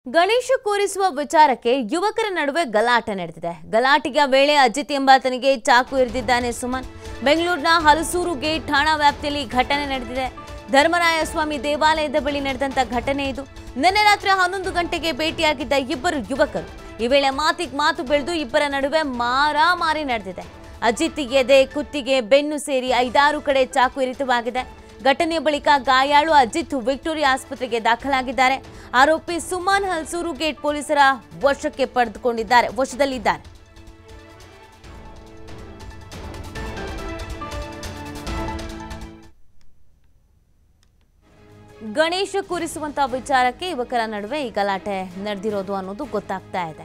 ಗಣೇಶ ಕೂರಿಸುವ ವಿಚಾರಕ್ಕೆ ಯುವಕರ ನಡುವೆ ಗಲಾಟೆ ನಡೆದಿದೆ ಗಲಾಟೆಯ ವೇಳೆ ಅಜಿತ್ ಎಂಬಾತನಿಗೆ ಚಾಕು ಇರಿದಿದ್ದಾನೆ ಸುಮನ್ ಬೆಂಗಳೂರಿನ ಹಲಸೂರು ಗೇಟ್ ಠಾಣಾ ವ್ಯಾಪ್ತಿಯಲ್ಲಿ ಘಟನೆ ನಡೆದಿದೆ ಧರ್ಮರಾಯ ಸ್ವಾಮಿ ದೇವಾಲಯದ ಬಳಿ ನಡೆದಂತ ಘಟನೆ ಇದು ನಿನ್ನೆ ರಾತ್ರಿ ಹನ್ನೊಂದು ಗಂಟೆಗೆ ಭೇಟಿಯಾಗಿದ್ದ ಇಬ್ಬರು ಯುವಕರು ಈ ವೇಳೆ ಮಾತಿಗೆ ಮಾತು ಬೆಳೆದು ಇಬ್ಬರ ನಡುವೆ ಮಾರಾಮಾರಿ ನಡೆದಿದೆ ಅಜಿತ್ ಎದೆ ಕುತ್ತಿಗೆ ಬೆನ್ನು ಸೇರಿ ಐದಾರು ಕಡೆ ಚಾಕು ಇರಿತವಾಗಿದೆ ಘಟನೆಯ ಬಳಿಕ ಗಾಯಾಳು ಅಜಿತ್ ವಿಕ್ಟೋರಿಯಾ ಆಸ್ಪತ್ರೆಗೆ ದಾಖಲಾಗಿದ್ದಾರೆ ಆರೋಪಿ ಸುಮನ್ ಹಲ್ಸೂರು ಗೇಟ್ ಪೊಲೀಸರ ವಶಕ್ಕೆ ಪಡೆದುಕೊಂಡಿದ್ದಾರೆ ವಶದಲ್ಲಿದ್ದಾರೆ ಗಣೇಶ ಕೂರಿಸುವಂತ ವಿಚಾರಕ್ಕೆ ಯುವಕರ ನಡುವೆ ಈ ಗಲಾಟೆ ನಡೆದಿರೋದು ಅನ್ನೋದು ಗೊತ್ತಾಗ್ತಾ ಇದೆ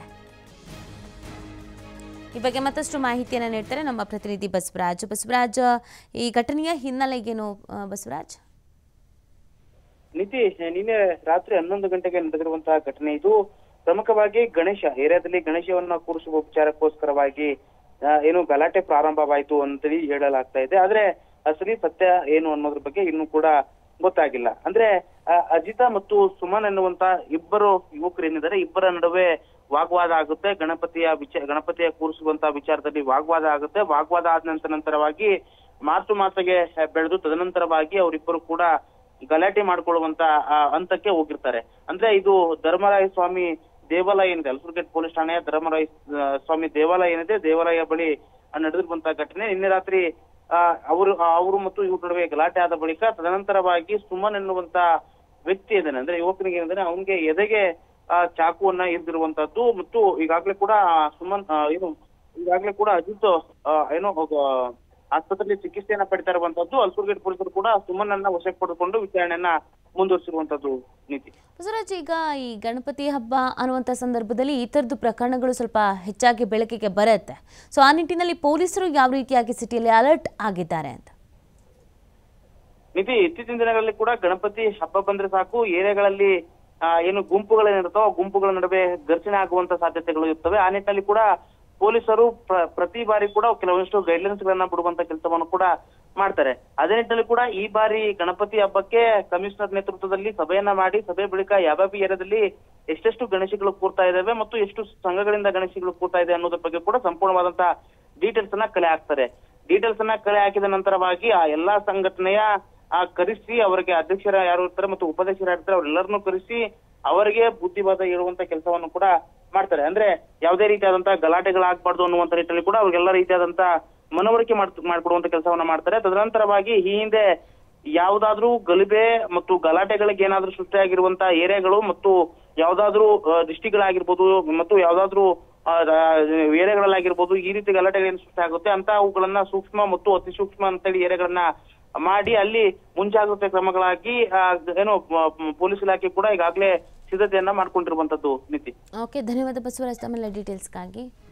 ಈ ಬಗ್ಗೆ ಮತ್ತಷ್ಟು ಮಾಹಿತಿಯನ್ನು ನೀಡ್ತಾರೆ ನಮ್ಮ ಪ್ರತಿನಿಧಿ ಬಸವರಾಜ್ ಬಸವರಾಜ್ ಈ ಘಟನೆಯ ಹಿನ್ನೆಲೆ ಏನು ಆ, ಬಸವರಾಜ್ ನಿತಿ ನಿನ್ನೆ ರಾತ್ರಿ ಹನ್ನೊಂದು ಗಂಟೆಗೆ ನಡೆದಿರುವಂತಹ ಘಟನೆ ಇದು ಪ್ರಮುಖವಾಗಿ ಗಣೇಶ ಏರಿಯಾದಲ್ಲಿ ಗಣೇಶವನ್ನ ಕೂರಿಸುವ ವಿಚಾರಕ್ಕೋಸ್ಕರವಾಗಿ ಆ, ಏನು ಗಲಾಟೆ ಪ್ರಾರಂಭವಾಯಿತು ಅಂತೇಳಿ ಹೇಳಲಾಗ್ತಾ ಇದೆ ಆದ್ರೆ ಅಸಲಿ ಸತ್ಯ ಏನು ಅನ್ನೋದ್ರ ಬಗ್ಗೆ ಇನ್ನೂ ಕೂಡ ಗೊತ್ತಾಗಿಲ್ಲ ಅಂದ್ರೆ ಆ, ಅಜಿತ ಮತ್ತು ಸುಮನ್ ಎನ್ನುವಂತ ಇಬ್ಬರು ಯುವಕರು ಏನಿದ್ದಾರೆ ಇಬ್ಬರ ನಡುವೆ ವಾಗ್ವಾದ ಆಗುತ್ತೆ ಗಣಪತಿಯ ವಿಚಾರ ಗಣಪತಿಯ ಕೂರಿಸುವಂತ ವಿಚಾರದಲ್ಲಿ ವಾಗ್ವಾದ ಆಗುತ್ತೆ ವಾಗ್ವಾದ ಆದ ನಂತರ ನಂತರವಾಗಿ ಮಾತು ಮಾತಿಗೆ ಬೆಳೆದು ತದನಂತರವಾಗಿ ಅವರಿಬ್ಬರು ಕೂಡ ಗಲಾಟೆ ಮಾಡ್ಕೊಳ್ಳುವಂತ ಆ, ಹಂತಕ್ಕೆ ಹೋಗಿರ್ತಾರೆ ಅಂದ್ರೆ ಇದು ಧರ್ಮರಾಯ ಸ್ವಾಮಿ ದೇವಾಲಯ ಏನಿದೆ ಅಲ್ಸೂರ್ಗೇಟ್ ಪೊಲೀಸ್ ಠಾಣೆಯ ಧರ್ಮರಾಯ ಆ, ಸ್ವಾಮಿ ದೇವಾಲಯ ಏನಿದೆ ದೇವಾಲಯ ಬಳಿ ನಡೆದಿರುವಂತಹ ಘಟನೆ ನಿನ್ನೆ ರಾತ್ರಿ ಆ, ಅವರು ಅವರು ಮತ್ತು ಇವ್ರ ನಡುವೆ ಗಲಾಟೆ ಆದ ಬಳಿಕ ತದನಂತರವಾಗಿ ಸುಮನ್ ಎನ್ನುವಂತ ವ್ಯಕ್ತಿ ಇದ್ದಾನೆ ಅಂದ್ರೆ ಯುವಕನಿಗೆ ಏನಿದ್ದಾನೆ ಅವನಿಗೆ ಎದೆಗೆ ಆ, ಚಾಕುವನ್ನ ಇರಿದಿರುವಂತದ್ದು ಮತ್ತು ಈಗಾಗ್ಲೇ ಕೂಡ ಆ, ಸುಮನ್ ಆ, ಏನು ಈಗಾಗ್ಲೇ ಕೂಡ ಅಜಿತ್ ಆ, ಏನೋ ಒಬ್ಬ ಆಸ್ಪತ್ರೆಯಲ್ಲಿ ಚಿಕಿತ್ಸೆಯನ್ನ ಪಡಿತಾ ಇರುವಂತದ್ದು ಅಲ್ಸೂರ್ಗೇಟ್ ಪೊಲೀಸರು ಕೂಡ ಸುಮನ್ ಅನ್ನ ವಶಕ್ಕೆ ಪಡೆದುಕೊಂಡು ವಿಚಾರಣೆಯನ್ನ ಮುಂದುವರಿಸಿರುವಂತದ್ದು ನೀತಿ ಬಸವರಾಜ್ ಈಗ ಈ ಗಣಪತಿ ಹಬ್ಬ ಅನ್ನುವಂಥ ಸಂದರ್ಭದಲ್ಲಿ ಈ ಥರದ್ದು ಪ್ರಕರಣಗಳು ಸ್ವಲ್ಪ ಹೆಚ್ಚಾಗಿ ಬೆಳಕಿಗೆ ಬರುತ್ತೆ ಸೊ ಆ ನಿಟ್ಟಿನಲ್ಲಿ ಪೊಲೀಸರು ಯಾವ ರೀತಿಯಾಗಿ ಸಿಟಿಯಲ್ಲಿ ಅಲರ್ಟ್ ಆಗಿದ್ದಾರೆ ಅಂತ ನಿಧಿ ಇತ್ತೀಚಿನ ದಿನಗಳಲ್ಲಿ ಕೂಡ ಗಣಪತಿ ಹಬ್ಬ ಬಂದ್ರೆ ಸಾಕು ಏರಿಯಾಗಳಲ್ಲಿ ಆ, ಏನು ಗುಂಪುಗಳೇನಿರುತ್ತೋ ಆ ಗುಂಪುಗಳ ನಡುವೆ ಘರ್ಷಣೆ ಆಗುವಂತ ಸಾಧ್ಯತೆಗಳು ಇರ್ತವೆ ಆ ನಿಟ್ಟಿನಲ್ಲಿ ಕೂಡ ಪೊಲೀಸರು ಪ್ರ- ಪ್ರತಿ ಬಾರಿ ಕೂಡ ಕೆಲವೊಂದಿಷ್ಟು ಗೈಡ್ಲೈನ್ಸ್ ಗಳನ್ನ ಬಿಡುವಂತ ಕೆಲಸವನ್ನು ಕೂಡ ಮಾಡ್ತಾರೆ ಅದೇ ನಿಟ್ಟಿನಲ್ಲಿ ಕೂಡ ಈ ಬಾರಿ ಗಣಪತಿ ಹಬ್ಬಕ್ಕೆ ಕಮಿಷನರ್ ನೇತೃತ್ವದಲ್ಲಿ ಸಭೆಯನ್ನ ಮಾಡಿ ಸಭೆ ಬಳಿಕ ಯಾವ್ಯಾವ ಏರಿಯಾದಲ್ಲಿ ಎಷ್ಟೆಷ್ಟು ಗಣೇಶಗಳು ಕೂರ್ತಾ ಇದಾವೆ ಮತ್ತು ಎಷ್ಟು ಸಂಘಗಳಿಂದ ಗಣೇಶಗಳು ಕೂರ್ತಾ ಇದೆ ಅನ್ನೋದ್ರ ಬಗ್ಗೆ ಕೂಡ ಸಂಪೂರ್ಣವಾದಂತಹ ಡೀಟೇಲ್ಸ್ ಅನ್ನ ಕಲೆ ಹಾಕ್ತಾರೆ ಡೀಟೇಲ್ಸ್ ಅನ್ನ ಕಲೆ ಹಾಕಿದ ನಂತರವಾಗಿ ಆ ಎಲ್ಲಾ ಸಂಘಟನೆಯ ಆ ಕರೆಸಿ ಅವರಿಗೆ ಅಧ್ಯಕ್ಷರ ಯಾರು ಇರ್ತಾರೆ ಮತ್ತು ಉಪಾಧ್ಯಕ್ಷರು ಯಾರು ಇರ್ತಾರೆ ಅವರೆಲ್ಲರನ್ನೂ ಕರೆಸಿ ಅವರಿಗೆ ಬುದ್ಧಿವಾದ ಹೇಳುವಂತ ಕೆಲಸವನ್ನು ಕೂಡ ಮಾಡ್ತಾರೆ ಅಂದ್ರೆ ಯಾವುದೇ ರೀತಿಯಾದಂತಹ ಗಲಾಟೆಗಳಾಗಬಾರ್ದು ಅನ್ನುವಂತ ನಿಟ್ಟಿನಲ್ಲಿ ಕೂಡ ಅವ್ರಿಗೆಲ್ಲ ರೀತಿಯಾದಂತ ಮನವರಿಕೆ ಮಾಡ್ ಮಾಡ್ಕೊಡುವಂತ ಕೆಲಸವನ್ನ ಮಾಡ್ತಾರೆ ತದನಂತರವಾಗಿ ಈ ಹಿಂದೆ ಯಾವ್ದಾದ್ರೂ ಗಲಭೆ ಮತ್ತು ಗಲಾಟೆಗಳಿಗೆ ಏನಾದ್ರೂ ಸೃಷ್ಟಿಯಾಗಿರುವಂತ ಏರಿಯಾಗಳು ಮತ್ತು ಯಾವ್ದಾದ್ರೂ ದೃಷ್ಟಿಗಳಾಗಿರ್ಬೋದು ಮತ್ತು ಯಾವ್ದಾದ್ರೂ ಆ, ರಾ- ಏರಿಯಾಗಳಲ್ಲಾಗಿರ್ಬೋದು ಈ ರೀತಿ ಗಲಾಟೆಗಳೇನು ಸೃಷ್ಟಿ ಆಗುತ್ತೆ ಅಂತ ಅವುಗಳನ್ನ ಸೂಕ್ಷ್ಮ ಮತ್ತು ಅತಿ ಸೂಕ್ಷ್ಮ ಅಂತೇಳಿ ಏರಿಯಾಗಳನ್ನ ಮಾಡಿ ಅಲ್ಲಿ ಮುಂಜಾಗ್ರತೆ ಕ್ರಮಗಳಾಗಿ ಆ, ಏನು ಮ- ಮ- ಪೊಲೀಸ್ ಇಲಾಖೆ ಕೂಡ ಈಗಾಗಲೇ ಸಿದ್ಧತೆಯನ್ನ ಮಾಡ್ಕೊಂಡಿರುವಂತದ್ದು ನೀತಿ ಓಕೆ ಧನ್ಯವಾದ ಬಸವರಾಜ್ ತಮ್ಮೆಲ್ಲ ಡೀಟೇಲ್ಸ್ಗಾಗಿ